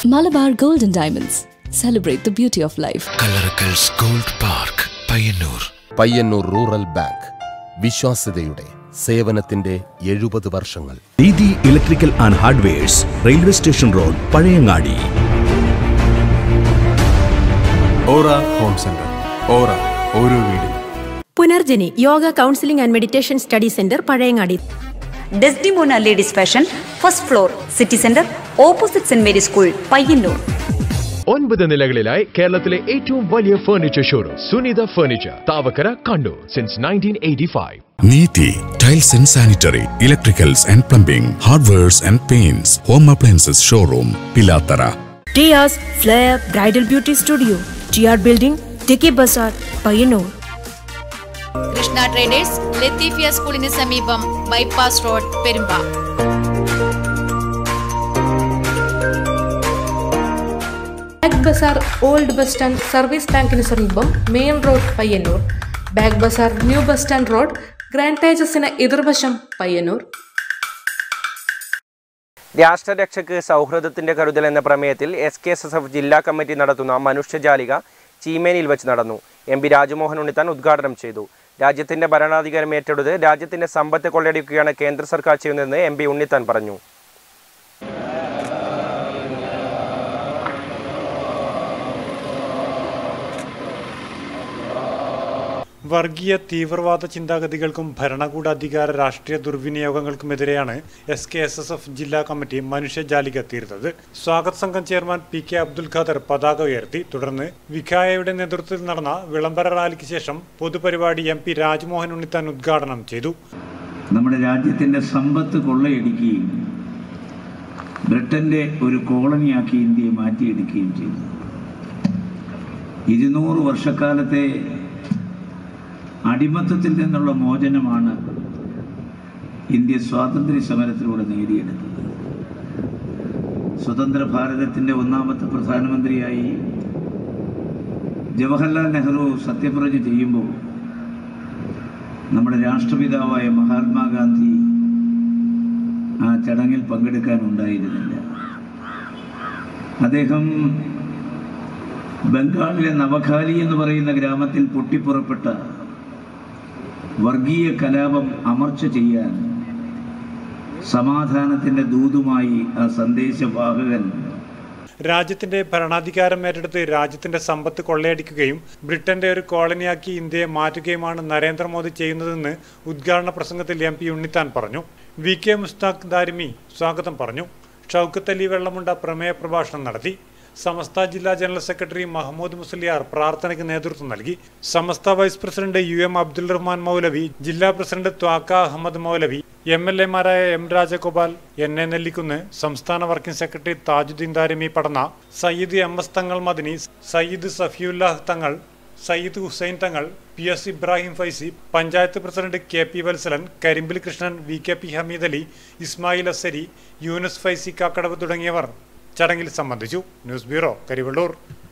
Malabar Gold and Diamonds. Celebrate the beauty of life. Kallarackals gold park Payyanur Payyanur rural bank വിശ്വാസ്യതയുടെ സേവനത്തിന്റെ എഴുപത് വർഷങ്ങൾ Didi electrical and hardwares railway station road Pazhayangadi Aura home centre Aura ഓരോ വീടും Punarjani yoga counselling and meditation study centre Pazhayangadi Desdemona ladies fashion first floor city centre opposite saint Mary school Payyanur ഒൻപത് നിലകളിലായി കേരളത്തിലെ ഏറ്റവും വലിയ furniture showroom Sunitha furniture Thavakkara Kannur since nineteen eighty five Neethi tiles and sanitary electricals and plumbing hardwares and paints home appliances showroom Pilathara Tiyas flair bridal beauty studio T R building Tikki Bazar Payyanur Krishna traders Lathifiya സ്കൂളിന് സമീപം bypass road Perumba bag bazaar old bus stand service ബാങ്കിന് സമീപം main road Payyanur bag bazaar new bus stand road grand തേജസിന് എതിർവശം പയ്യന്നൂർ രാഷ്ട്രരക്ഷയ്ക്ക് സൗഹൃദത്തിന്റെ കരുതൽ എന്ന പ്രമേയത്തിൽ S K S S F ജില്ലാ കമ്മിറ്റി നടത്തുന്ന മനുഷ്യജാലിക ചീമേനിയിൽ വെച്ച് നടന്നു എം പി രാജ്മോഹൻ ഉണ്ണിത്താൻ ഉദ്ഘാടനം ചെയ്തു രാജ്യത്തിന്റെ ഭരണാധികാരം ഏറ്റെടുത്ത് രാജ്യത്തിന്റെ സമ്പത്ത് കൊള്ളയടിക്കുകയാണ് കേന്ദ്ര സർക്കാർ ചെയ്യുന്നതെന്ന് എം പി ഉണ്ണിത്താൻ പറഞ്ഞു വർഗീയ തീവ്രവാദ ചിന്താഗതികൾക്കും ഭരണകൂടാധികാര രാഷ്ട്രീയ ദുർവിനിയോഗങ്ങൾക്കുമെതിരെയാണ് S K S S F ജില്ലാ കമ്മിറ്റി മനുഷ്യജാലിക തീർത്തത് സ്വാഗത സംഘം chairman P K Abdul Khader പതാക ഉയർത്തി തുടർന്ന് വിഖായയുടെ നേതൃത്വത്തിൽ നടന്ന വിളംബര റാലിക്ക് ശേഷം പൊതുപരിപാടി എം പി രാജ്മോഹൻ ഉണ്ണിത്താൻ ഉദ്ഘാടനം ചെയ്തു നമ്മുടെ രാജ്യത്തിൻ്റെ സമ്പത്ത് കൊള്ളയടിക്കുകയും ബ്രിട്ടന്റെ ഒരു കോളനിയാക്കി ഇന്ത്യയെ മാറ്റിയെടുക്കുകയും ചെയ്തു ഇരുന്നൂറ് വർഷക്കാലത്തെ അടിമത്തത്തിൽ നിന്നുള്ള മോചനമാണ് ഇന്ത്യ സ്വാതന്ത്ര്യ സമരത്തിലൂടെ നേടിയെടുത്തത് സ്വതന്ത്ര ഭാരതത്തിൻ്റെ ഒന്നാമത്തെ പ്രധാനമന്ത്രിയായി ജവഹർലാൽ നെഹ്റു സത്യപ്രതിജ്ഞ ചെയ്യുമ്പോൾ നമ്മുടെ രാഷ്ട്രപിതാവായ മഹാത്മാഗാന്ധി ആ ചടങ്ങിൽ പങ്കെടുക്കാൻ ഉണ്ടായിരുന്നില്ല അദ്ദേഹം ബംഗാളിലെ നവഖാലി എന്ന് പറയുന്ന ഗ്രാമത്തിൽ പൊട്ടിപ്പുറപ്പെട്ട വർഗീയ കലാപം അമർച്ച ചെയ്യാൻ സമാധാനത്തിന്റെ ദൂതുമായി ആ സന്ദേശവാഹകൻ രാജ്യത്തിന്റെ ഭരണാധികാരം ഏറ്റെടുത്ത് രാജ്യത്തിന്റെ സമ്പത്ത് കൊള്ളയടിക്കുകയും ബ്രിട്ടന്റെ ഒരു കോളനിയാക്കി ഇന്ത്യയെ മാറ്റുകയുമാണ് നരേന്ദ്രമോദി ചെയ്യുന്നതെന്ന് ഉദ്ഘാടന പ്രസംഗത്തിൽ എം പി ഉണ്ണിത്താൻ പറഞ്ഞു വി കെ മുസ്താഖ് ദാരിമി സ്വാഗതം പറഞ്ഞു ഷൗക്കത്ത് അലി വെള്ളമുണ്ട പ്രമേയ പ്രഭാഷണം നടത്തി സമസ്ത ജില്ലാ ജനറൽ സെക്രട്ടറി മഹമ്മൂദ് മുസ്ലിയാർ പ്രാർത്ഥനയ്ക്ക് നേതൃത്വം നൽകി Samastha vice president U M Abdul Rahman Moulavi ജില്ലാ president Thwaka Ahmed Moulavi M L എമാരായ M Rajagopal N A Nellikkunnu സംസ്ഥാന working secretary Thajuddeen Darimi Padanna Sayyid M S Thangal Madani Sayyid Safiyullah Thangal Sayyid Hussain Thangal P S Ibrahim Faizi panchayat president K P Valsalan Karimbil Krishnan V K P Hameed Ali Ismail Azhari Younus Faizi Kakkadavu തുടങ്ങിയവർ ചടങ്ങിൽ സംബന്ധിച്ചു ന്യൂസ് ബ്യൂറോ കരിവള്ളൂർ